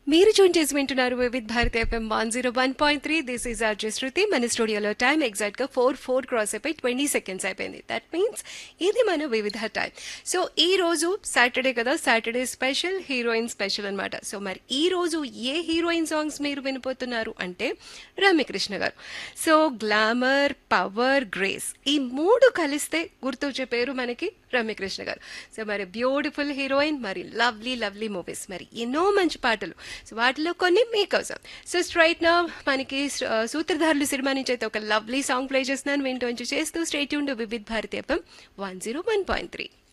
మీరు జూన్ చేసి వింటున్నారు Vividh Bharati FM one zero one point three this is R Shruti మన స్టూడియోలో టైం ఎగ్జాక్ట్ గా ఫోర్ ఫోర్ క్రాస్ అయిపోయి ట్వంటీ సెకండ్స్ అయిపోయింది దట్ మీన్స్ ఇది మన వివిధ టైం సో ఈ రోజు సాటర్డే కదా సాటర్డే స్పెషల్ హీరోయిన్ స్పెషల్ అన్నమాట సో మరి ఈ రోజు ఏ హీరోయిన్ సాంగ్స్ మీరు వినిపోతున్నారు అంటే రమ్యకృష్ణ గారు సో గ్లామర్ పవర్ గ్రేస్ ఈ మూడు కలిస్తే గుర్తొచ్చే పేరు మనకి రమ్యకృష్ణ గారు సో మరి బ్యూటిఫుల్ హీరోయిన్ మరి లవ్లీ లవ్లీ మూవీస్ మరి ఎన్నో మంచి పాటలు సో వాటిలో కొన్ని మీకోసం సో స్ట్రైట్ నా మనకి ఆ, సూత్రధారులు సినిమా నుంచి అయితే ఒక లవ్లీ సాంగ్ ప్లే చేస్తున్నాను వింటూ చేస్తూ స్టేట్ యూన్ Vividh Bharati FM one zero one point three